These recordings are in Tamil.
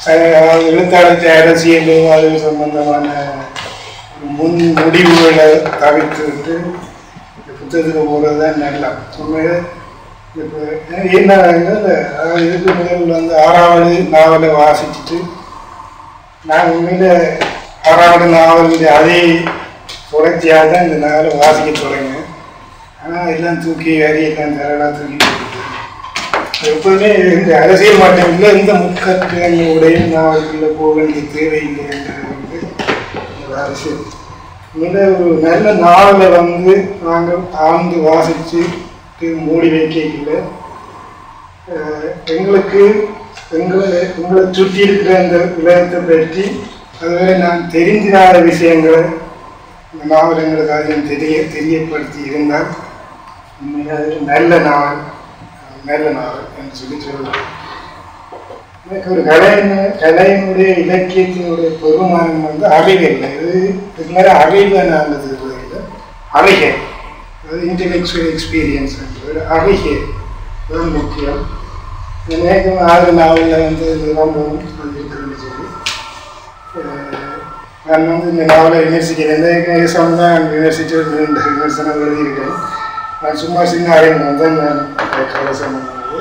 அஹ், எழுத்தாளர் அரசியல் அது சம்பந்தமான முன் முடிவுகளை தவிர்த்துவிட்டு இந்த புத்தகத்துக்கு போகிறது தான் நல்லா உண்மையில இப்போ என்ன அதாவது இதுக்கு முதல் வந்து ஆறாவது நாவலை வாசிச்சுட்டு நான் உண்மையில ஆறாவது நாவலுடைய அதே தொடர்ச்சியாக தான் இந்த நாவலை வாசிக்க தொடங்கினேன் ஆனால் எல்லாம் தூக்கி வரி எல்லாம் தரலாம் தூக்கி போட்டுட்டு. எப்போதுமே இந்த அரசியல் மாற்றம் இல்லை இந்த முற்கட்டுகளுடைய நாவலுக்குள்ள போக வேண்டிய தேவையில்லை என்றது வந்து இந்த அரசியல் உண்மையில ஒரு நல்ல நாவலை வந்து நாங்கள் ஆழ்ந்து வாசித்து மூடி வைக்கல அஹ் எங்களுக்கு எங்களை உங்களை சுற்றி இருக்கிற அந்த உலகத்தை பற்றி அதுவரை நான் தெரிஞ்சிராத விஷயங்களை இந்த நாவல் எங்களுக்கு அதிகம் தெரிய தெரியப்படுத்தி இருந்தால் உண்மையாக அது ஒரு நல்ல நாவல் அஹ் நல்ல நாவல் என்று சொல்லி சொல்லலாம் எனக்கு ஒரு கலையின் கலையினுடைய இலக்கியத்தினுடைய பெருமானம் வந்து அறிவியல் இது இதுமாதிரி அறிவை நாங்கள் இல்லை அறிகை அது இன்டெலெக்சுவல் எக்ஸ்பீரியன்ஸ் ஒரு அறிகை அதுதான் முக்கியம் எனக்கு ஆறு நாவலில் வந்து இது ரொம்பவும் அது இருக்குன்னு சொல்லி அஹ் நான் வந்து இந்த நாவலை விமர்சிக்கிறேன் இந்த சொன்னால் விமர்சித்து ஒரு ரெண்டு விமர்சனம் எழுதியிருக்கேன் நான் சும்மா சின்ன அறிமுகம் தான் நான் கவசம் பண்ணது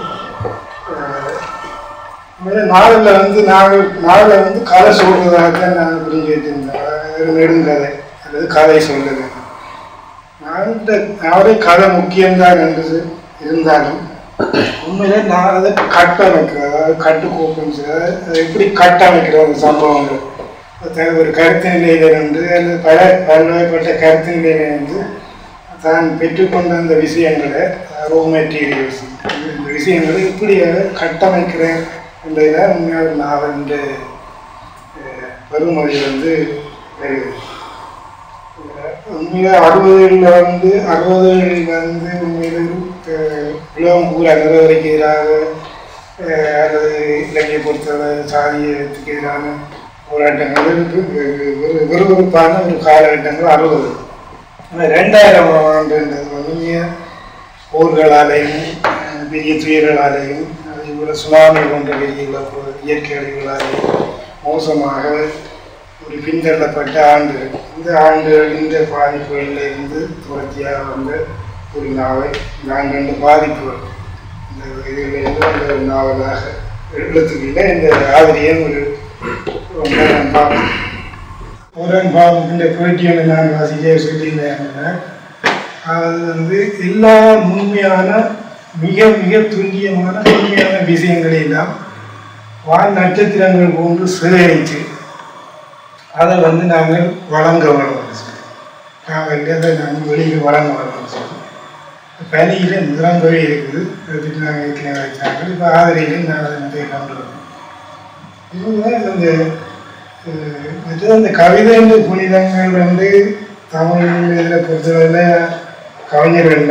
நாவலில் வந்து நாவல் நாவலை வந்து கதை சொல்றதாக தான் நான் புரிஞ்சு வச்சிருந்தேன் அதாவது நெடுங்கதை அல்லது கதை சொல்லுது நான் இந்த நாவலை கதை முக்கியம்தான் என்று இருந்தாலும் உண்மையிலே நான் அதை கட்டமைக்கிறேன் அதாவது கட்டுக்கோப்புன்னு சொல்லி அதாவது அதை எப்படி கட்டமைக்கிற அந்த சம்பவங்கள் அது ஒரு கருத்து நிலையிலிருந்து அல்லது பல பல்வேறுபட்ட கருத்து நிலையிலிருந்து தான் பெற்றுக்கொண்ட அந்த விஷயங்களை ரோ மெட்டீரியல்ஸ் இந்த விஷயங்களை எப்படி அதை கட்டமைக்கிறேன் என்பதில் உண்மையாக நாவல் பெருமொழி வந்து வருகிறது உண்மையாக அறுபதுகளில் வந்து அறுபதுகளில் வந்து உண்மையில் அஹ், உலகம் பூரா நிறவரைக்கு எதிராக அஹ், அல்லது இலங்கையை பொறுத்தவரை சாதியத்துக்கு எதிரான போராட்டங்கள் இருக்கு. வெ- வெறு விறுவிறுப்பான ஒரு காலகட்டங்கள் அறுபது ஆனால் ரெண்டாயிரம் ஆண்டுன்றது வந்து மிக போர்களாலேயும் அஹ், பெரிய துயர்களாலேயும் அதே போல் சுனாமி போன்ற பெரிய இழப்பு இயற்கை அழிவுகளாலேயும் மோசமாக ஒரு பின்தள்ளப்பட்ட ஆண்டுகள் இந்த ஆண்டுகள் இந்த பாதிப்புகளில் இருந்து தொடர்ச்சியாக வந்த ஒரு நாவல் நான் கண்ட பாதிப்புகள் இந்த இதிலிருந்து அந்த ஒரு நாவலாக எழுத்துக்களில் இந்த ஆதிரியம் ஒரு ரொம்ப நான் பார்ப்பேன் புறன் பாபுக்கின்ற பேட்டியை நான் வாசிக்க சொல்லியிருந்தேன் அது வந்து எல்லா உண்மையான மிக மிக துல்லியமான உண்மையான விஷயங்களை எல்லாம் வான் நட்சத்திரங்கள் போன்று சேகரித்து அதை வந்து நாங்கள் வழங்க வேணும்னு சொல்லி நாங்கள் அதை நாங்கள் வெளியில் வழங்க வேணும்னு சொல்லி பனியில் நிறங்கவே இருக்குது அதுக்கு நாங்கள் ஏற்கனவே வச்சாங்க இப்போ ஆதரையில் நாங்கள் அதை நிறைய கொண்டு வரோம் இவங்க இந்த அஹ், மற்றது அந்த கவிதைன்ற புனிதங்கள் வந்து தமிழ் இதில் பொறுத்தவரையில் கவிஞர்களில்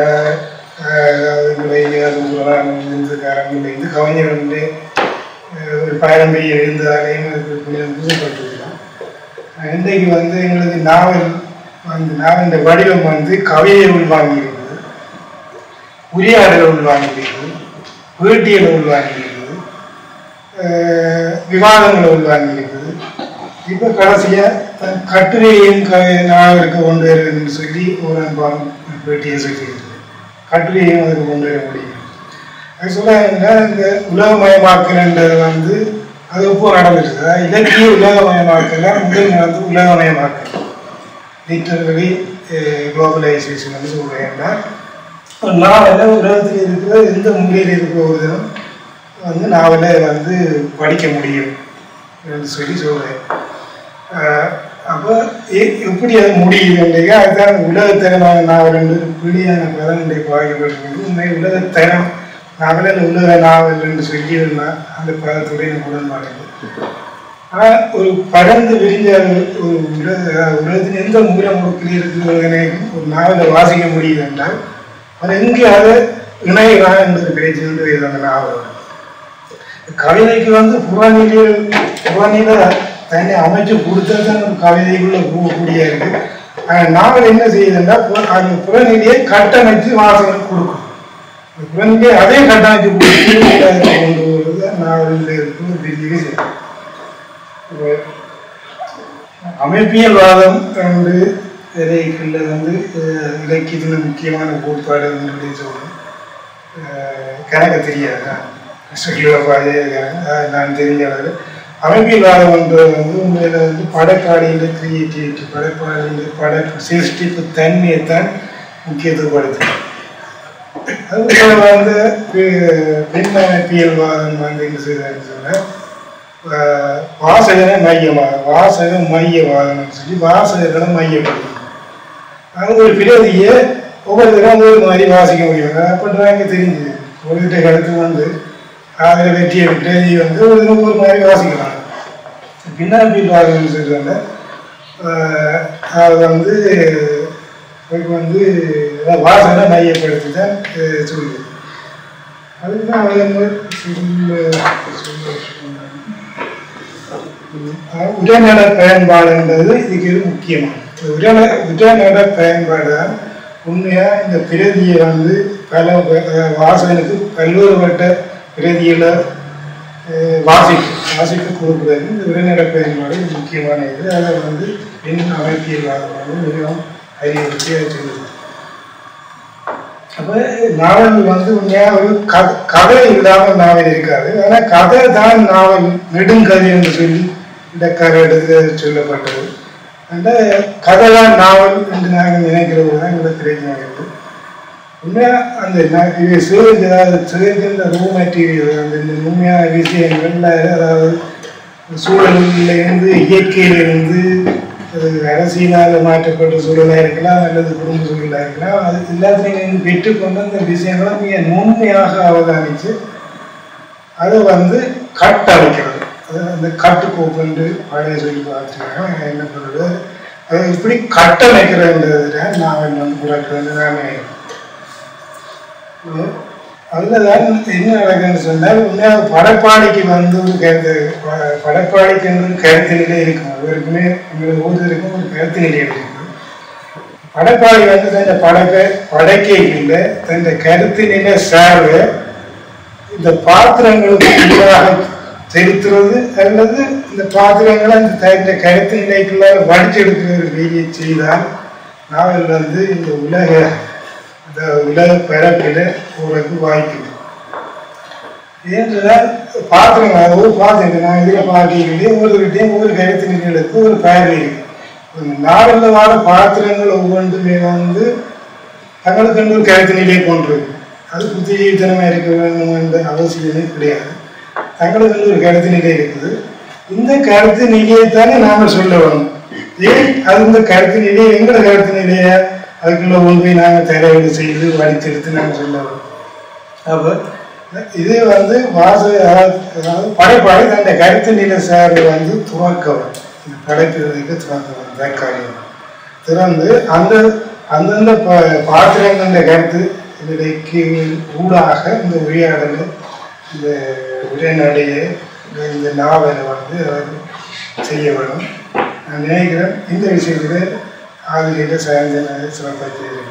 இந்துக்காரங்கள்லேருந்து கவிஞர்கள் வந்து அஹ், ஒரு பாரம்பரிய எழுந்தாலையும் அதுக்கு புனிதம் பூசப்பட்டிருக்கலாம் இன்றைக்கு வந்து எங்களுக்கு நாவல் அந்த நாவல் வடிவம் வந்து கவிதை உள்வாங்கியிருக்குது உரையாடல் உள்வாங்கியிருக்குது பேட்டியல் உள்வாங்கியிருக்குது அஹ் விவாதங்களை உள்வாங்கியிருக்குது இப்போ கடைசியாக கட்டுரையையும் க நாவலுக்கு கொண்டு வருதுன்னு சொல்லி ஒரு அன்பாலும் பேட்டியை சொல்லியிருக்கு கட்டுரையையும் அதுக்கு கொண்டு வர முடியும் அது சொல்ல இந்த உலகமயமாக்கல்ன்றது வந்து அது இப்போ நடந்துட்டு அதாவது இலக்கிய உலகமயமாக்கல முதல் நடந்து உலகமயமாக்கல் லிட்டரரி குளோபலைசேஷன் வந்து சொல்கிறேன்னா நாவலில் உலகத்தில் இருக்கிற எந்த மூலையில் இருக்கிற ஒரு தினம் வந்து நாவலை வந்து படிக்க முடியும் என்று சொல்லி சொல்கிறேன் அப்போ எப்படி அது முடியுதுன்றீங்க அதுதான் உலகத்தரமான நாவல் என்று பிடியான பதனுடைய பாதிக்கப்பட்டு உண்மை உலகத்தரம் நாவலில் உலக நாவல் என்று சொல்லி அந்த பதத்துடைய எனக்கு உடன்பாடு ஆனால் ஒரு பறந்து விரிஞ்ச ஒரு உலக உலகத்தின் எந்த மூல முடுக்கில் இருக்கிற ஒரு நாவலை வாசிக்க முடியுது என்றால் அது எங்கே அதை இணையலாம் என்பது பேச்சு அந்த நாவல் கவிதைக்கு வந்து புறநிலை புறநிலை தன்னை அமைச்சு கொடுத்தா தான் ஒரு கவிதைக்குள்ள போகக்கூடிய இருக்கு ஆனால் நாவல் என்ன செய்யுதுன்னா பு- அந்த புறநிலையை கட்டமைச்சு வாசகம் கொடுக்கும் அந்த புறநிலையை அதே கட்டமைச்சு கொடுத்து கொண்டு வருவது நாவலில் இருக்கிற ஒரு பெரிய விஷயம் இப்ப அமைப்பியல்வாதம் என்று இலக்கியத்தில் வந்து அஹ், இலக்கியத்தில் முக்கியமான கோட்பாடு என்று சொல்றோம் அஹ், கணக்கு தெரியாது சொல்லுவாரு நான் தெரிஞ்ச அளவு அமைப்பியல்வாதம் என்றது வந்து உண்மையில வந்து படைப்பாளியின் கிரியேட்டிவிட்டி படைப்பாளியின் படைப்பு சிருஷ்டிப்பு தன்மையைத்தான் முக்கியத்துவப்படுத்தும் அதுபோல வந்து பி- பின் அமைப்பியல்வாதம் வந்து என்ன செய்தாருன்னு சொன்னா ஆஹ் வாசகனை மையமாக வாசக மையவாதம்னு சொல்லி வாசகர்களை மையப்படுத்தும் அது ஒரு பிரதியை ஒவ்வொரு தரம் ஒரு மாதிரி வாசிக்க முடியும் அப்படின்றாங்க தெரிஞ்சுது ஒரு கருத்து வந்து அதில் வெற்றிய பிரதி வந்து ஒரு தரம் ஒரு மாதிரி வாசிக்கலாம் பின்னாடி வாதம்னு சொல்லுவாங்க ஆஹ் அது வந்து அதுக்கு வந்து அதான் வாசகனை மையப்படுத்தி தான் அஹ் சொல்லுது அதுதான் அவங்க சொல்ல சொல்ல உடல்நல பயன்பாடுன்றது இதுக்கு இது முக்கியமானது இந்த உடல்நல உடல்நல பயன்பாடு தான் உண்மையா இந்த பிரதியை வந்து பல வ- வாசகனுக்கு பல்வேறுபட்ட பிரதிகளை அஹ், வாசிப்பு வாசிப்பு கொடுக்குறது இந்த உடல்நல பயன்பாடு இது முக்கியமான இது அதை வந்து பெண் அமைப்பியல்வாதம் வந்து மிகவும் அறிவுறுத்தி சொல்லுது அப்ப நாவல் வந்து உண்மையா ஒரு கதை கதை இல்லாமல் நாவல் இருக்காது ஆனா கதை தான் நாவல் நெடுங்கதை என்று சொல்லி இந்த கதை எடுத்து சொல்லப்பட்டது அந்த கதை தான் நாவல் என்று நாங்கள் நினைக்கிறது தான் எங்களுக்கு பிரச்சனை இருக்குது உண்மையா அந்த ந- இது சேர்ந்து அதாவது சேர்க்கின்ற ரூ மெட்டீரியல் அந்த இந்த உண்மையான விஷயங்கள்ல அதாவது சூழலில் இருந்து இயற்கையிலிருந்து அது அரசியலால் மாற்றப்பட்ட சூழலாக இருக்கலாம் அல்லது குடும்ப சூழலாக இருக்கலாம் அது எல்லாத்தையும் பெற்றுக்கொண்டு அந்த விஷயங்களை மிக நுண்மையாக அவதானித்து அதை வந்து கட்டமைக்கிறது அது அந்த கட்டுக்கோப்புண்டு பழைய சொல்லி பார்த்துருக்காங்க என்ன பண்ணுறது அதை இப்படி கட்டமைக்கிறதுன்றதுல நான் வந்து புறக்கிறது நான் நினைக்கிறேன் அதுலதான் என்ன நடக்குன்னு சொன்னால் உண்மையாக படைப்பாளிக்கு வந்து ஒரு கருத்து ப- படைப்பாளிக்கு வந்து ஒரு கருத்து நிலை இருக்கும் அவருக்குமே எங்களுக்கு ஒவ்வொருத்தருக்கும் ஒரு கருத்து நிலை இருக்கும் படைப்பாளி வந்து தன் படைப்பை படைக்கையில் தன் கருத்து நிலை சார்பு இந்த பாத்திரங்களுக்கு எதிராக செலுத்துறது அல்லது இந்த பாத்திரங்களை அந்த தகுந்த கருத்து நிலைக்குள்ளார வடிச்செடுக்கிற ஒரு வேலையை செய்தால் நாவல் வந்து இந்த உலக இந்த உலக பரப்பில் போறதுக்கு வாய்ப்பு இருக்கு. ஏனென்றால் பாத்திரங்கள் அது ஒரு பாத்திரம் நான் இதில் பார்க்கலையே ஒவ்வொருவருடையும் ஒவ்வொரு கருத்து நிலைகளுக்கு ஒரு பெயர் இருக்கு ஒரு நாவலில் வர பாத்திரங்கள் ஒவ்வொன்றுமே வந்து தங்களுக்கு ஒரு கருத்து நிலையை கொண்டிருக்கு அது புத்திஜீவித்தனமாக இருக்க வேண்டும் என்ற அவசியமே கிடையாது தங்களுக்கு ஒரு கருத்து நிலை இருக்குது இந்த கருத்து நிலையைத்தானே நாம சொல்ல வேணும் ஏன் அது இந்த கருத்து நிலையை எங்களோட கருத்து நிலையை அதுக்குள்ள கொண்டு போய் நாங்கள் தயாரிப்பு செய்து வடித்தெடுத்து நாங்கள் சொல்ல வேணும் அப்போ இது வந்து வாச அதாவது அதாவது படைப்பாளி தன்னுடைய கருத்து நிலை சார்பை வந்து துவக்கவும் இந்த படைப்புகளுக்கு துவக்கவும் தற்காலிகம் திறந்து அந்த அந்தந்த ப- பாத்திரங்கள கருத்து நிலைக்கு ஊடாக இந்த உரையாடல் இந்த உரைநடையை இந்த நாவலை வந்து அவர் செய்ய வேணும் நான் நினைக்கிறேன் இந்த விஷயத்தில் ஆதிரியில் சேர்ந்து சிறப்பாக செய்திருக்கிறார்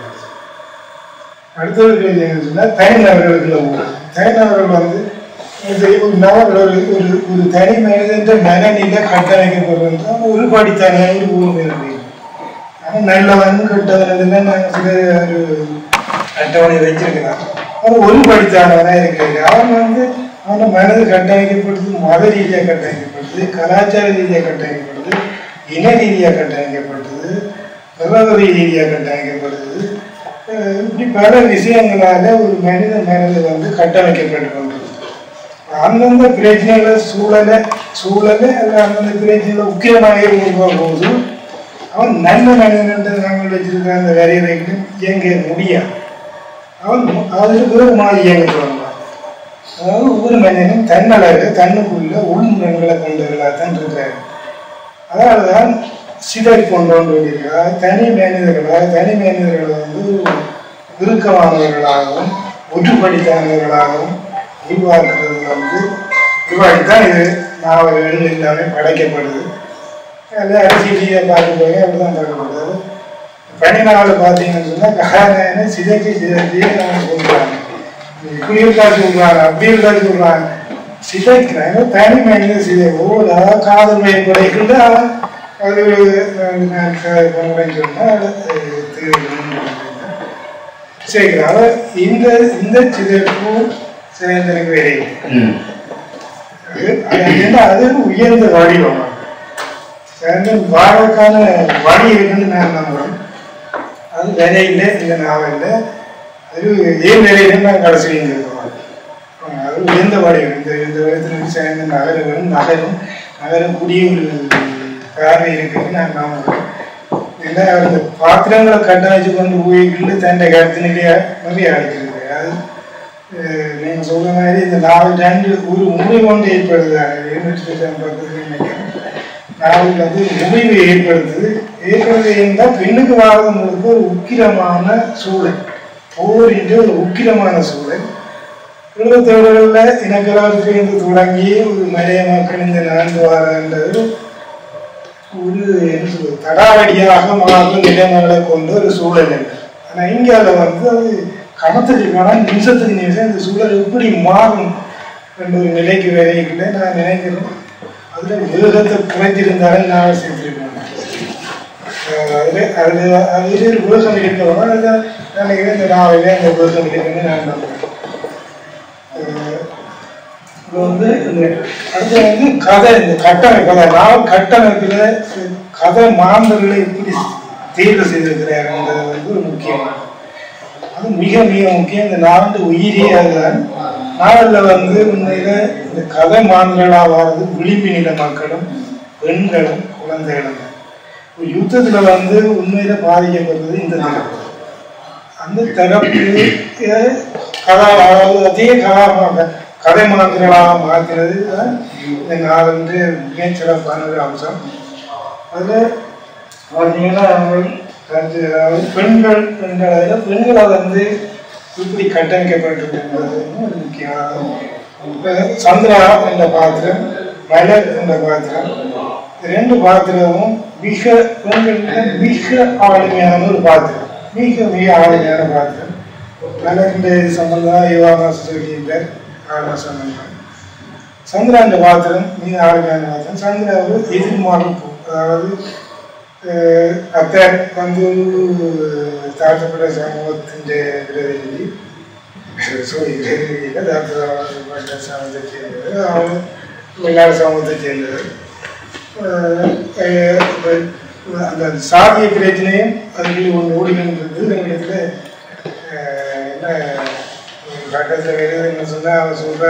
அடுத்தது கேள்வி என்னன்னு சொன்னா தனிநபர்களுக்குள்ள ஊழல் தனிநபர்கள் வந்து இது ஒரு நபர் ஒரு ஒரு ஒரு தனி மனிதன் மனநிலை கட்டமைக்கப்படுறது அவன் ஒரு படித்தானே ஒரு ஊழல் இருக்கு அவன் நல்லவன் கெட்டவன் நாங்கள் சில ஒரு அட்டவணை வச்சிருக்கிறான் அவன் ஒரு படித்தானவனா இருக்கிறது அவன் வந்து அவன மனது கட்டமைக்கப்படுது மத ரீதியாக கட்டமைக்கப்படுது கலாச்சார ரீதியாக கட்டமைக்கப்படுது இன ரீதியாக கட்டமைக்கப்படுது நிலவரி ரீதியாக கட்டமைக்கப்படுது அஹ் இப்படி பல விஷயங்களால ஒரு மனித மனது வந்து கட்டமைக்கப்பட்டு கொண்டிருக்கு அந்தந்த பிரச்சனைகளை சூழலை சூழலை அல்ல அந்தந்த பிரச்சனைகளை உக்கிரமாக உருவாகும் போது அவன் நல்ல மனிதன் என்று நாங்கள் வச்சிருக்கிற அந்த வரையறைகளும் இயங்க முடியாது அவன் அதில் பிறகு மாறி இயங்க தொடங்குவான் அதாவது ஒவ்வொரு மனிதனும் தன்னளவு தன்னுக்குள்ள உள்முறைகளை கொண்டவர்களாகத்தான் இருக்கிறார் அதனால்தான் சிதறி கொண்டு அதாவது தனி மனிதர்களாக தனி மனிதர்களை வந்து இறுக்கமானவர்களாகவும் ஒற்றுப்படித்தானவர்களாகவும் உருவாக்குறது வந்து உருவாக்கித்தான் இது நாவல்கள் எல்லாமே படைக்கப்படுது அது அரசியல் ரீதியாக பார்க்கும்போது அப்படிதான் பார்க்கப்படுது பனிநாள் பார்த்தீங்கன்னு சொன்னால் கதாநாயகனை சிதைக்கு சிதைச்சியே நாங்கள் சொல்கிறாங்க இப்படி இருக்கா சொல்கிறாங்க அப்படி இருக்கா சொல்கிறாங்க சிதைக்கிறாங்க தனி மனித சிதை ஒவ்வொரு அதாவது காதல் வயப்படைகள் அது நான் சொன்னால் சேர்க்கிறாங்க இந்த இந்த சிதைப்பு சிதைந்தனுக்கு வேலை ம் அது அது என்ன அது உயர்ந்த வடிவம் சேர்ந்து வாழ்க்கான வழி இருக்குன்னு நான் நம்புறேன் அது விலையில் இந்த நாவலில் அது ஏன் விலையில நான் கடைசி இருக்கிறோம் அது உயர்ந்த வடிவம் இந்த இந்த விதத்தில் சேர்ந்த நகரம் நகரம் நகரக்கூடிய ஒரு பார்வை இருக்குன்னு நான் நம்புறேன் ஏன்னா அந்த பாத்திரங்களை கட்டமைச்சு கொண்டு போய்கிட்டு தன்னை கருத்தினுடைய நிறைய அடிக்கிறது அது அஹ், நீங்க சொல்ற மாதிரி இந்த நாவல் ரெண்டு ஒரு முடிவு ஒன்று ஏற்படுது நாவல் வந்து முடிவு ஏற்படுத்துது ஏற்படுது என்றால் பெண்ணுக்கு வாழ்றது முழுக்க ஒரு உக்கிரமான சூழல் போர் என்று ஒரு உக்கிரமான சூழல் ஈழத்தோடர்களில் இனக்கலவரத்திலிருந்து தொடங்கி ஒரு மலைய மக்கள் இந்த நடந்து வரன்றது ஒரு என்ன சொல்றது தடாவடியாக மாறும் நிலைமைகளை கொண்ட ஒரு சூழல் இல்லை ஆனால் இந்தியாவில் வந்து அது கணத்துக்கு கணம் நிமிஷத்துக்கு நிமிஷம் இந்த சூழல் எப்படி மாறும் என்ற ஒரு நிலைக்கு வரையில நான் நினைக்கிறேன் அதில் வேகத்தை குறைஞ்சிருந்தாலும் நான் செஞ்சிருக்கேன் அதில் அதில் அதில் ஒரு வேகம் இருக்கவங்க அதில் நினைக்கிறேன் இந்த நாவலே அந்த வேகம் இருக்குன்னு நான் நம்புறேன் அஹ் இது வந்து இந்த அடுத்து வந்து கதை இந்த கட்டமைப்பு கதை நாவல் கட்டமைப்பில் கதை மாந்தர்களை எப்படி தேர்வு செய்திருக்கிறாருன்றது வந்து ஒரு முக்கியமானது அது மிக மிக முக்கியம் இந்த நாவல் உயிரியே அதுதான் நாவலில் வந்து உண்மையில இந்த கதை மாந்தர்களாக வாழ்றது விளிம்பு நில மக்களும் பெண்களும் குழந்தைகளும் தான். ஒரு யுத்தத்துல வந்து உண்மையில பாதிக்கப்படுறது இந்த தரப்பு அந்த தரப்பு அஹ், கதா அதாவது அதே கதாபாக கதை மாத்திரங்களாக மாற்றுறது தான் இந்த நாவலுடைய மிக சிறப்பான ஒரு அம்சம் அதில் பார்த்தீங்கன்னா அவங்க கருத்து அதாவது பெண்கள் பெண்கள் அதில் பெண்களை வந்து இப்படி கட்டமைக்கப்பட்டிருக்கிறது ஒரு முக்கியமான இப்ப சந்திரா என்ற பாத்திரம் மலர் என்ற பாத்திரம் இந்த ரெண்டு பாத்திரமும் மிக பெண்களுக்கு மிக ஆளுமையான ஒரு பாத்திரம் மிக மிக ஆளுமையான பாத்திரம் மலர்ந்த சம்பந்தம் யுவாமா சொல்கின்றார் ஆளுமை சம்பந்தம் சந்திராண்ட பாத்திரம் மிக ஆளுமையான பாத்திரம் சந்திராவுக்கு எதிர்மாறும் அதாவது அஹ், அத்தர் வந்து தாழ்த்தப்பட்ட சமூகத்தின் பிரதிநிதி சாரி பிரதிநிதியில தாழ்த்தப்பட்ட சமூகத்தை சேர்ந்தவர் அவர் வெள்ளாட சமூகத்தை சேர்ந்தவர் அஹ், அஹ், இப்ப அந்த சாதிய பிரச்சனையும் அதில் ஒன்று ஓடிக்கின்றது எங்களுக்கு என்ன ஒரு கட்டத்தில் எழுதுன்னு சொன்னால் அவர் சொல்ற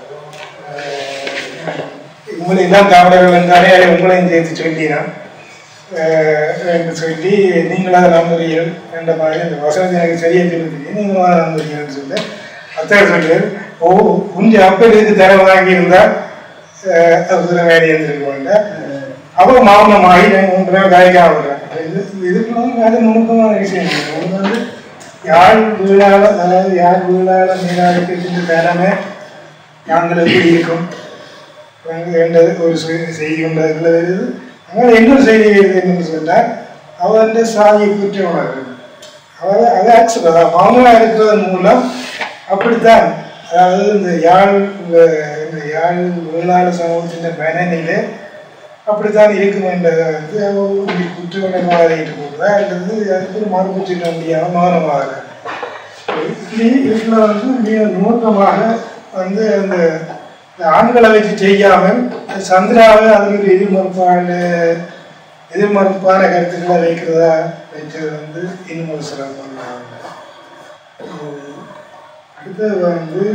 உங்களை எல்லாம் தமிழர்கள் என்றாலே அதை உங்களையும் சேர்த்து சொல்லினான் என்று சொல்லி நீங்களா நம்புறீர்கள் என்ற மாதிரி அந்த வசனத்தை எனக்கு சரியா சொல்லுறீங்க நீங்களா நம்புறீங்கன்னு சொல்லி அத்தை சொல்லு ஓ கொஞ்சம் அப்படி தர வாங்கியிருந்தா அது வேலை இருந்திருக்கோங்க அவ மௌனமாகி நான் மூன்று நாள் காய்க்காம விடுறேன் இது இதுக்குள்ள வேலை நுணுக்கமான விஷயம் இல்லை. ஒண்ணு வந்து யாழ் வீழால அதாவது யாழ் வீழால மீனாளுக்கு இந்த திறமை நாங்கள் எப்படி இருக்கும் என்றது ஒரு செய்- செய்தி உண்டு அதில் வருது அங்கே இன்னொரு செய்தி வருது என்னன்னு சொன்னால் அவ வந்து சாதியை குற்ற உணர்வு அவர் அதை ஆக்சுவல் அதாவது மௌனமாக இருக்கிறதன் மூலம் அப்படித்தான் அதாவது இந்த யாழ் வ- இந்த யாழ் வேளாண் சமூகத்தின் மனநிலை அப்படித்தான் இருக்கும் என்றதை வந்து அவ ஒரு குற்ற உணர்வாக போகுதா அல்லது அதுக்கு ஒரு மறுப்பு சொல்ல முடியாமல் மௌனமாக இப்படி இதுல வந்து மிக நுணுக்கமாக வந்து அந்த இந்த ஆண்களை வச்சு செய்யாமல் சந்திராவை அதில் ஒரு எதிர்மறுப்பான எதிர்மறுப்பான கருத்துக்களை வைக்கிறதா வைக்கிறது வந்து இன்னும் ஒரு சிறப்பான அடுத்தது வந்து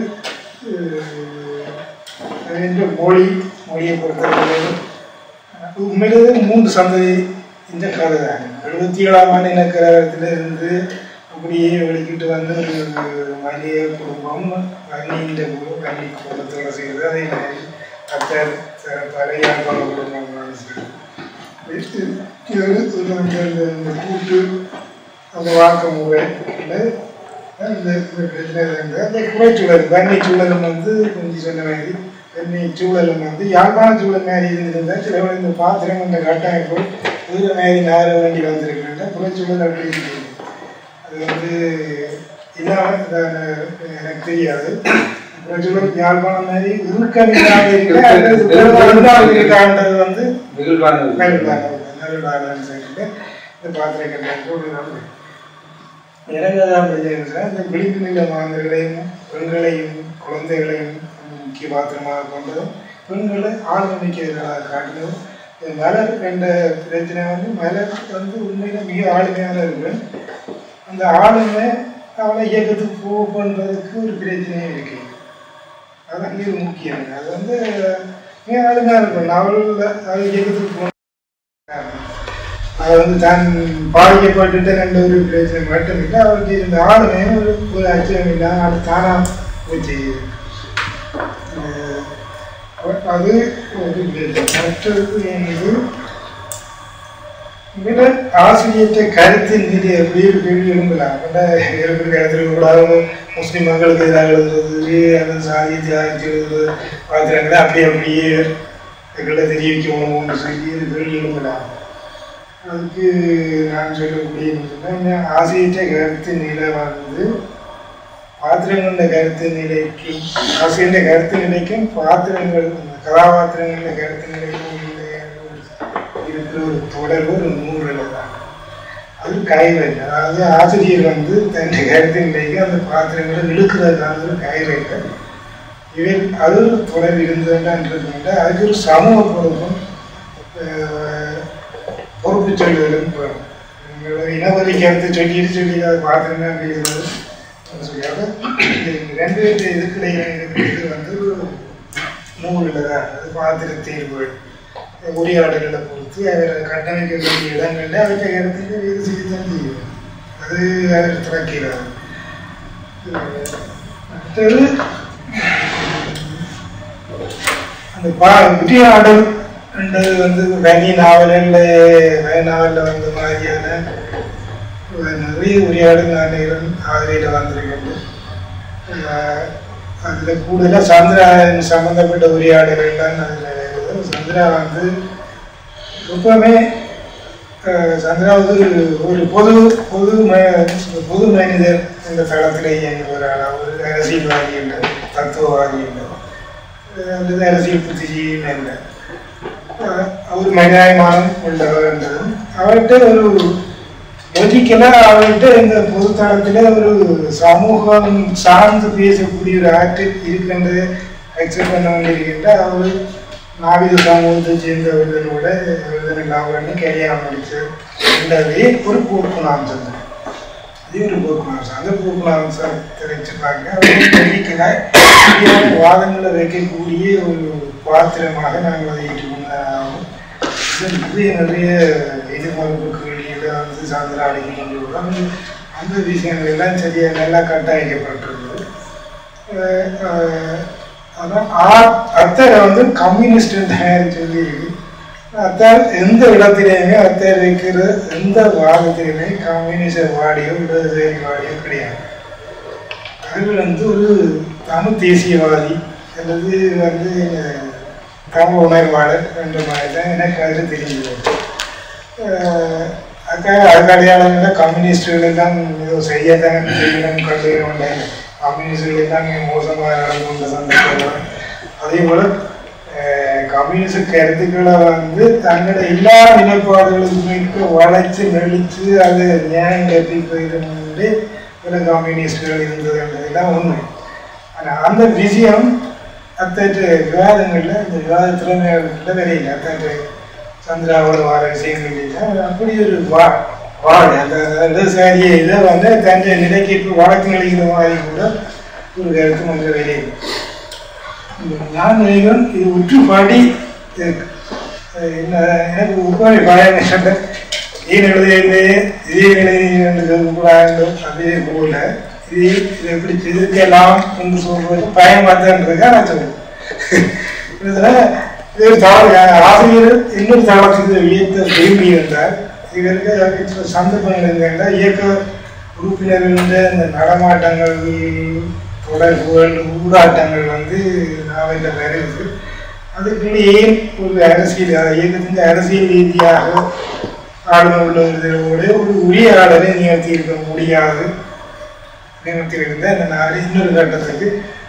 அஹ், இந்த மொழி மொழியை பொறுத்தவரை உண்மையிலே மூன்று சந்ததி இந்த கதை தான் எழுபத்தி ஏழாம் ஆண்டு இனக்கரகத்தில் இருந்து அப்படியே வெளிக்கிட்டு வந்து ஒரு மனித குடும்பம் வன்னின்ற குடும்பம் வன்னி குடும்பத்தோட செய்யுது அதே மாதிரி அத்தர் சிறப்பாக யாழ்ப்பாண குடும்பங்களோட செய்யுது இது இது ஒரு இந்த இந்த- இந்த கூட்டு அந்த வாக்கு முறை இந்த இந்த பிரச்சனை இருந்து அந்த குறைச்சூழல் வன்னி சூழலும் வந்து கொஞ்சம் சொன்ன மாதிரி வன்னி சூழலும் வந்து யாழ்ப்பாண சூழல் மாதிரி இருந்திருந்தால் சில பேர் இந்த பாத்திரம் இந்த கட்டமைப்பு வேறு மாதிரி நார வேண்டி வந்திருக்கின்ற குறைச்சூழல் அப்படி இருக்குது அது வந்து இல்லாமல் எனக்கு தெரியாது சொல்லும் யாழ்ப்பாணம் மாதிரி இறுக்கம் இல்லாம இருக்க அல்லது பெரும்பாலும் இருக்கான்றது வந்து வெகுள்பானது நெருடாதான் சொல்லிட்டு இந்த பாத்திரங்கள் ஒரு நன்மை எனக்கு அதான் பிரச்சனை இந்த விழிப்பு நில மாந்தர்களையும் பெண்களையும் குழந்தைகளையும் முக்கிய பாத்திரமாக கொண்டதும் பெண்களை ஆளுமைக்கிறதாக காட்டினதும் இந்த மலர் என்ற பிரச்சனை வந்து மலர் வந்து உண்மையில மிக ஆளுமையான இருக்கு அந்த ஆளுமை அவளை இயக்கத்துக்கு போ பண்ணுறதுக்கு ஒரு பிரச்சனையும் இருக்கு அதான் இது முக்கியம் அது வந்து மிக ஆளுமையாக இருக்கும் அவள் அது இயக்கத்துக்கு போ அது வந்து தான் பாதிக்கப்பட்டுட்ட ரெண்டு ஒரு பிரச்சனை மட்டும் இல்லை அவருக்கு இந்த ஆளுமே ஒரு ஒரு அச்சம் இல்லை அது தானாக போய் செய்யுது அஹ் அது ஒரு பிரச்சனை மற்றது என்னது இதில் ஆசிரியற்ற கருத்தின் மீது எப்படி ஒரு கேள்வி எழும்பலாம் இருக்கிற கருத்தில் கூடாது முஸ்லீம் மக்களுக்கு எதிராக எழுதுறது அல்லது சாதி தியாகத்தை எழுதுறது பார்க்குறாங்களே அப்படியே அப்படியே எங்களை தெரிவிக்கணும்னு சொல்லி ஒரு கேள்வி எழும்பலாம் அதுக்கு நான் சொல்லக்கூடிய என்ன ஆசிரியற்ற கருத்து நிலை வந்து பாத்திரங்கள கருத்து நிலைக்கும் ஆசிரியர் கருத்து நிலைக்கும் பாத்திரங்கள் கதாபாத்திரங்கள கருத்து நிலைக்கும் உள்ள இருக்கிற ஒரு தொடர்பு ஒரு நூறில் தான் அது கைரேகை அதாவது ஆசிரியர் வந்து தன் கருத்து நிலைக்கு அந்த பாத்திரங்களை இழுக்கிறதுக்கான ஒரு கைரேகை இவர் அது ஒரு தொடர்பு இருந்ததுன்றது அதுக்கு ஒரு சமூக பொறுப்பும் அஹ், பொறுப்பு சொல்லுதலும் போகணும் இனவரி கருத்து சொல்லிட்டு சொல்லி அதை பார்த்துருந்தேன் அப்படிங்கிறது சொல்லியாக ரெண்டு பேர் இதுக்கிடையே இது வந்து நூலில் தான் அது பாத்திர தேர்வுகள் உரையாடல்களை பொறுத்து அவர் கட்டமைக்க வேண்டிய இடங்கள்ல அவற்றை கருத்துக்கு இது செய்து தான் செய்யும் அது அவர் திறக்கிறார் மற்றது அந்த பா உரையாடல் என்றது வந்து கனி நாவலில் வய நாவலில் வந்த மாதிரியான ஒரு நிறைய உரையாடல் நான் ஆதிரியில் வந்திருக்கேன் அதில் கூடுதலாக சந்திராயன் சம்மந்தப்பட்ட உரையாடல்கள் தான் அதில் வருது சந்திரா வந்து எப்பவுமே அஹ், சந்திரா வந்து ஒரு பொது பொது ம- பொது மனிதர் என்ற தளத்தில் இயங்குகிறார் ஒரு அரசியல்வாதி என்ற தத்துவவாதி என்ற அல்லது அரசியல் புத்திஜீவி என்ற அஹ், அவர் மனிதாயமானம் உள்ளவர் என்றதும் அவர்கிட்ட ஒரு லொஜிக்கலாக அவர்கிட்ட இந்த பொதுத்தளத்தில் ஒரு சமூகம் சார்ந்து பேசக்கூடிய ஒரு ஆக்டிவ் இருக்கின்றது அக்செப்ட் பண்ண வேண்டியிருக்கின்ற அவர் நாவித சமூகத்தை சேர்ந்தவர்களோட விருதன் லாபரன்னு கல்யாணம் முடிச்சு என்றதே ஒரு போக்குனாம்சம் அதே ஒரு போக்குனாம்சம் அந்த போக்குனாம்சம் தெரிவிச்சிருக்காங்க அவர் லொஜிக்கலாக வாதங்களை வைக்கக்கூடிய ஒரு பாத்திரமாக நாங்கள் அதை ஏற்றுக்கொண்டாகும் இது நிறைய நிறைய எதிர்பார்ப்பு கேள்விகளை வந்து சாயந்தரம் அடைக்க கொண்டுள்ளோம் அந்த விஷயங்கள் எல்லாம் சரியாக நல்லா கட்டமைக்கப்பட்டிருந்தது அஹ் அஹ் அதான் ஆ- அத்தரை வந்து கம்யூனிஸ்ட் தயாரி சொல்லி அத்தார் எந்த இடத்திலையுமே அத்தார் வைக்கிற எந்த வாதத்திலுமே கம்யூனிஸ்ட வாடியோ இடதுசாரி வாடியோ கிடையாது அவர் வந்து ஒரு தமிழ் தேசியவாதி அல்லது வந்து தமிழ் உணர்வாளர் என்ற மாதிரி தான் எனக்கு அதில் தெரிஞ்சது அஹ் அக்கா அதுக்கு அடையாளங்கள் கம்யூனிஸ்டுகள் எல்லாம் ஏதோ செய்யத்தான் செய்யணும் கண்டு கம்யூனிஸ்டுகள் எல்லாம் மிக மோசமாக நடந்து கொண்ட சந்தர்ப்பம் அதே போல அஹ், கம்யூனிஸ்ட் கருத்துக்களை வந்து தங்களோட எல்லா நிலைப்பாடுகளுக்கு வளைச்சு நெளிச்சு அது நியாயம் கட்டி போயிருந்து பிற கம்யூனிஸ்டுகள் இருந்ததுன்றதுதான் உண்மை ஆனால் அந்த விஷயம் அத்தகைய விவாதங்களில் இந்த விவாத திறமையாளர்கிட்ட வரையில அத்தகைய சந்திராவோட வார விஷயங்கள் இல்லை அப்படி ஒரு வா வாடு அந்த இடதுசாரிய இதை வந்து தன்னுடைய நிலைக்கு இப்போ வழக்கு நிலைக்கிற மாதிரி கூட ஒரு கருத்து மன்ற வெளியில் நான் நினைக்கிறேன் இது உற்றுப்பாடி இருக்கு. அஹ் என்ன எனக்கு உட்காரி பயம் இல்லை ஏன் எழுதியிலே இதே எழுதி என்று சொல்லக்கூடாது அதே போல இது இது எப்படி எதிர்க்கலாம் என்று சொல்றது பயமாக தான் இருக்கா நான் சொல்றேன் இதுல இது தவறு ஆசிரியர் இன்னொரு தளத்துக்கு இயக்க விரும்பி இருந்தார் இதற்கு சில சந்தர்ப்பங்கள் இருந்தால் இயக்க உறுப்பினர்களுடைய இந்த நடமாட்டங்கள் தொடர்புகள் ஊடாட்டங்கள் வந்து நாவலில் வருது அதுக்குள்ளேயே ஒரு அரசியல் இயக்கத்தின் அரசியல் ரீதியாக ஆளுமை உள்ளவர்களோட ஒரு உரையாடலை நிகழ்த்தி இருக்க முடியாது நிகழ்த்தி இருந்த அந்த நாடு இன்னொரு கட்டத்துக்கு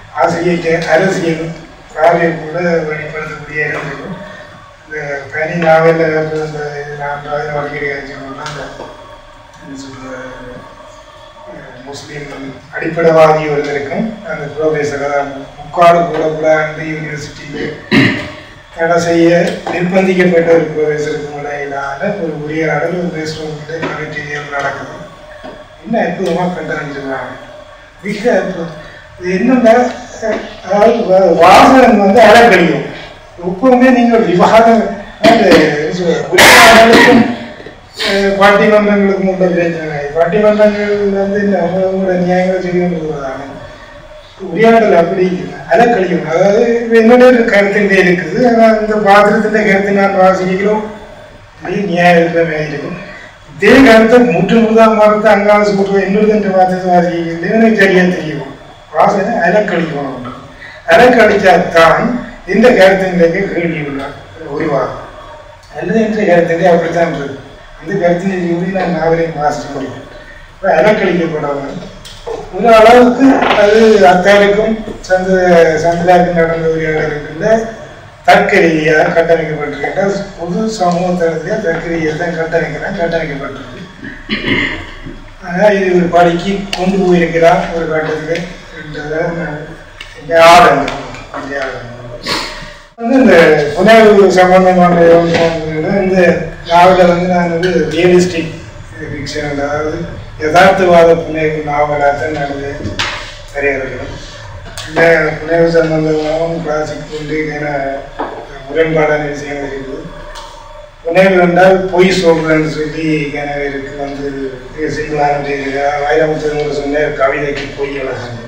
ஆசிரியர் அரசியல் பார்வை கூட வெளிப்படுத்தக்கூடிய இடங்களும் இந்த பனி நாவலில் இந்த நான் அடிக்கடி சொன்னோம்னா அந்த என்ன சொல்றது, அஹ் முஸ்லீம் அடிப்படைவாதி ஒருத்தருக்கும் அந்த ப்ரொஃபஸர் அதான் முக்காடு கூட கூட அந்த யூனிவர்சிட்டியில் தடை செய்ய நிர்பந்திக்கப்பட்ட ஒரு ப்ரொஃபஸருக்கும் இடையிலான ஒரு உரையாடல் ஒரு ரெஸ்டாரண்ட் கமிட்டியில் நடக்குது என்ன அற்புதமாக கண்டறிஞ்சிருக்காங்க மிக அற்புதம் இது என்னன்னா அஹ், அதாவது வா- வாசகன் வந்து அழகழியும் எப்பவுமே நீங்கள் விவாதம் அந்த என்ன சொல்றது, உரையாடலுக்கும் அஹ், பட்டிமன்றங்களுக்கும் உள்ள பிரச்சனை பட்டிமன்றங்கள் வந்து இந்த அவங்களோட நியாயங்களை செய்யணுன்றதான உரையாடல் அப்படி அலக்கழியும் அதாவது இப்ப என்னுடைய கருத்திൻ്റെ இருக்குது ஆனால் இந்த பாத்திரத்திൻ്റെ கருத்தை நான் வாசிக்கிறோம் அப்படியே நியாயமே இருக்கும் இதே கருத்தை முற்று முழுதாக மறந்து அங்காள சுற்று என்னுடைய பாத்திரத்தை வாசிக்கிறது எனக்கு சரியா தெரியும் வாசனை அலக்கழிக்கணும் அலக்கழிச்சாத்தான் இந்த கருத்தின்றைக்கு கேள்வி உள்ளார் உருவாகும் அல்லது என்ற கருத்திலே அப்படித்தான் இருக்கு அந்த கருத்தினை சொல்லி நான் நாவலையும் வாசிக்க முடியும் இப்போ அலக்கழிக்கப்படவங்க ஒரு அளவுக்கு அது அத்தாருக்கும் சந்த சந்திராவுக்கும் நடந்த உரையாடலுக்குள்ள தர்க்க ரீதியாக கட்டமைக்கப்பட்டிருக்கின்ற பொது சமூகத்திலே தர்க்க ரீதியாக தான் கட்டமைக்கிறேன் கட்டமைக்கப்பட்டிருக்கு ஆனால் இது ஒரு படிக்கு கொண்டு போயிருக்கிறான் ஒரு கட்டத்தில் இந்த ஆடங்கள் இந்த ஆடங்கள் வந்து இந்த புனைவு சம்பந்தமான விட இந்த நாவலில் வந்து நான் வந்து ரியலிஸ்டிக் ஃபிக்ஷன் அதாவது யதார்த்தவாத புனைவு நாவலாக தான் நான் வந்து திரையிறக்கணும் இந்த புனைவு சம்பந்தமாகவும் கிளாசிக் கொண்டு என முரண்பாடான விஷயங்கள் இருக்குது புனைவு என்றால் பொய் சொல்றேன்னு சொல்லி எனவே இருக்கு வந்து சிங்களான வைரமுத்து சொன்ன கவிதைக்கு பொய் எழுதுங்க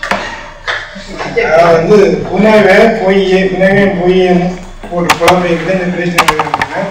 அதாவது வந்து புனைவை பொய்யை புனைவையும் பொய்யும் போட்டு குழந்தைக்கு இந்த பிரச்சனை இருக்குன்னா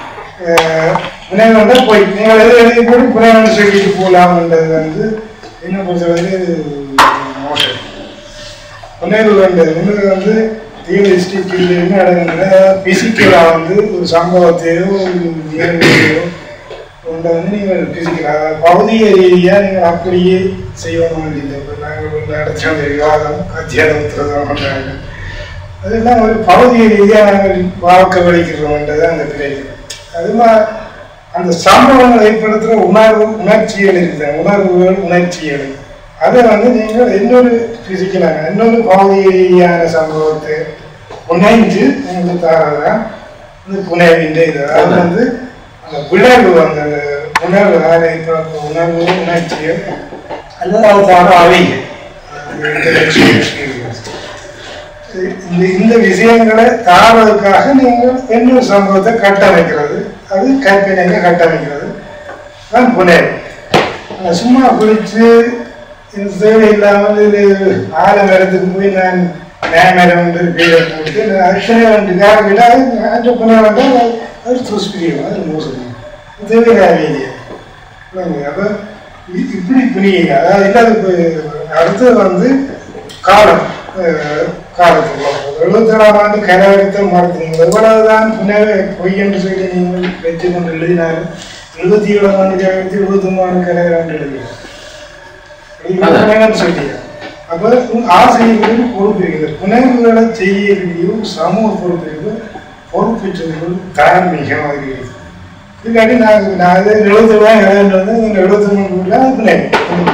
புனைவு வந்தால் பொய் நீங்கள் எது எழுதி போட்டு புனைவன்னு சொல்லிட்டு போகலாம்ன்றது வந்து என்ன பொறுத்தவரை மோசம் புனைவு வேண்டது ஒன்று வந்து ரியலிஸ்டிக் என்ன நடக்குதுன்னா பிசிக்கலாக வந்து ஒரு சம்பவத்தையோ ஒரு நிகழ்வையோ ஒன்றை வந்து நீங்கள் பிசிக்கலாக பௌதிக ரீதியாக நீங்கள் அப்படியே செய்யணும் வேண்டியது இப்போ நாங்கள் நடத்தின அந்த விவாதம் அத்தியானத்துறதும் பண்ணுறாங்க அதெல்லாம் ஒரு பௌதிக ரீதியாக நாங்கள் பார்க்க வலிக்கிறோம்ன்றது அந்த பிரச்சனை அது மா- அந்த சம்பவங்கள் ஏற்படுத்துகிற உணர்வு உணர்ச்சிகள் இருக்குது உணர்வுகள் உணர்ச்சிகள் அதை வந்து நீங்கள் இன்னொரு பிசிக்கலாக இன்னொரு பௌதிக ரீதியான சம்பவத்தை உணைஞ்சு உங்களுக்கு தரதான் இந்த புனைவின்ற இது அது வந்து அந்த விளைவு அந்த உணர்வு அதை இப்போ உணர்வு உணர்ச்சிகள் அல்லது அது தான அவைகள் intellectual experience. இந்த இந்த விஷயங்களை தாவதுக்காக நீங்கள் இன்னொரு சம்பவத்தை கட்டமைக்கிறது அது கற்பினைங்க கட்டமைக்கிறது தான் புனைவு ஆனா சும்மா குளிச்சு இந்த தேவை இல்லாமல் இது ஆலமரத்துக்கு போய் நான் நேமரம் பேரை போட்டு நான் அக்ஷனை வந்துக்காக விட்டால் அந்த புனைவு வந்தால் அது- அது துஷ்பிரியம் அது மோசம் தேவையில்லை அப்போ இப்படி புரியுங்க அதாவது இல்லாத இப்ப அடுத்தது வந்து காலம் அஹ் காலத்துக்கு எழுபத்தேழாம் ஆண்டு கரவரித்த மறந்தீங்க எவ்வளவுதான் புனவே பொய் என்று சொல்லி நீங்கள் வைத்துக் கொண்டு எழுதினாலும் எழுபத்தி ஏழாம் ஆண்டு கரவரித்து எழுபத்தி ஒன்பது கரவராண்டு எழுதினார் சொல்லியா அப்போ ஆசிரியர்களுக்கு பொறுப்பு இருக்குது புனைவுகளை செய்ய வேண்டிய சமூக பொறுப்பு இருக்கு பொறுப்பேற்றவர்கள் தார்மீகம் அது இருக்குது இல்லாட்டி நான் நான் அது எழுபத்தி ரூபாய் இடம் நீங்கள் எழுபத்தி மூணு ரூபாய் புனைவு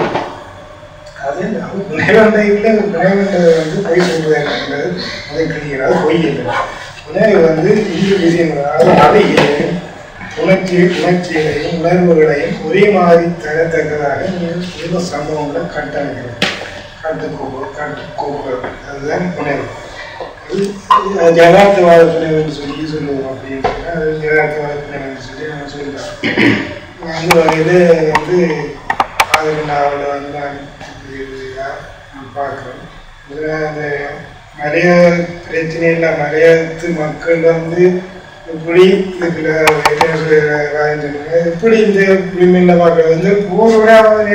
அது அது புனைவண்டை இல்லை புனைவண்டை வந்து பொய் சொல்வதுன்றது அதை கிடைக்கிறது பொய் இல்லை புனைவு வந்து இந்த விஷயங்கள் அதாவது அதையும் உணர்ச்சி உணர்ச்சிகளையும் உணர்வுகளையும் ஒரே மாதிரி தரத்தக்கதாக நீங்கள் சில சம்பவங்களை கட்டமைக்கிறது கட்டுக்கோப்பு கட்டுக்கோப்புகள் அதுதான் புனைவு அது அது யதார்த்தவாத புனைவுன்னு சொல்லி சொல்லுவோம் அப்படின்னு சொன்னா, அது யதார்த்தவாத புனைவுன்னு சொல்லி நம்ம சொல்லலாம் அந்த வகையில் வந்து ஆதரவு நாவலை வந்து நான் இதுதான் நான் பார்க்குறேன் இதில் அந்த நிறைய பிரச்சனை இல்லை மலையாளத்து மக்கள் வந்து இப்படி இதுக்குள்ள என்ன சொல்லுறாங்க எப்படி இந்த விண்மில்ல மக்கள் வந்து பூரோட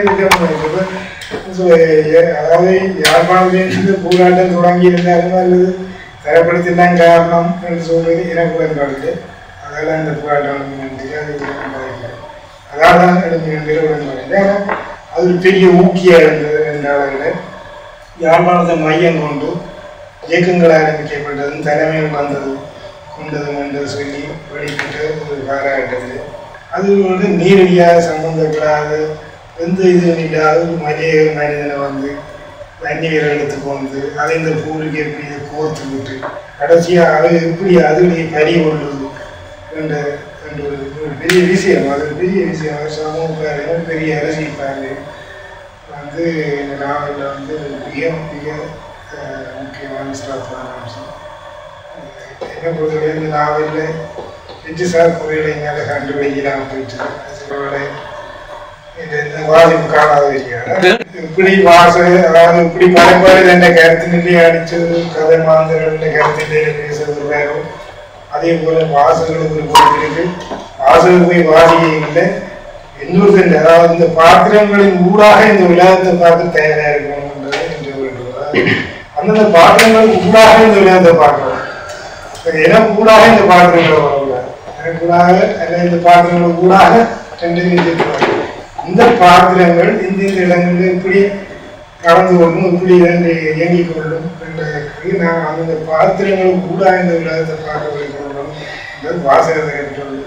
அதாவது யாழ்ப்பாணத்திலிருந்து பூராட்டம் தொடங்கி இருந்தாலும் அல்லது தரப்படுத்தினான் காரணம் என்று சொல்வது எனக்கு உடன்பாடு அதெல்லாம் இந்த போராட்டம் நன்றி அது உடன்பாடு இல்லை அதான் எனக்கு நிறுவனம் ஏன்னா அது ஒரு பெரிய ஊக்கியா இருந்தது என்ற அளவில் யாழ்ப்பாணத்தை மையம் கொண்டு இயக்கங்கள் ஆரம்பிக்கப்பட்டதும் தலைமையில் வந்தது கொண்டதும் என்று சொல்லி வெளியிட்டு ஒரு பாராட்டது அது வந்து நேரடியாக சம்பந்தப்படாத எந்த இதுவும் இல்லாத ஒரு மனித மனிதனை வந்து வன்னியர் எடுத்துக்கு வந்து அதை இந்த பூலுக்கு எப்படி இதை கோர்த்து விட்டு கடைசியாக அது எப்படி அதுலேயே பறி கொள்ளுது என்ற என்ற ஒரு ஒரு பெரிய விஷயம் அது ஒரு பெரிய விஷயம் அது சமூக பார்வை பெரிய அரசியல் பார்வை வந்து இந்த நாவலில் வந்து மிக மிக அஹ், முக்கியமான சிறப்பான அம்சம் அஹ், என்ன பொறுத்தவரை இந்த நாவலில் வெற்றி சார் பொருளை மேலே கண்டுபிடிக்கலாம் போயிட்டு சிலோட இது இந்த வாசிப்பு காணாத விஷயம் இப்படி வாச அதாவது இப்படி பரம்பரை என்ற கருத்தினிலே அடிச்சது கதை மாந்தர்கள் கருத்திலே பேசுறது வேறும் அதே போல வாசகர்களுக்கு ஒரு பொறுப்பு இருக்கு வாசகர் போய் வாசிக்கல இன்னொருத்தர் அதாவது இந்த பாத்திரங்களின் ஊடாக இந்த உலகத்தை பார்த்து தயாரா இருக்கணும்ன்றது என்று வேண்டுவது அந்தந்த பாத்திரங்களுக்கு ஊடாக இந்த உலகத்தை பார்க்கணும் இப்ப எனக்கு ஊடாக இந்த பாத்திரங்களை வரக்கூடாது எனக்கு ஊடாக அல்ல இந்த பாத்திரங்களுக்கு ஊடாக ரெண்டு நிறுத்திட்டு இந்த பாத்திரங்கள் இந்த இந்த இடங்களில் இப்படி கலந்து கொள்ளும் இப்படி இரண்டு இயங்கிக் கொள்ளும் என்பதற்கு நான் அந்தந்த பாத்திரங்களுக்கு ஊடாக இந்த உலகத்தை பார்க்க வைக்கணும் இந்த வாசகத்தை கற்றுள்ளது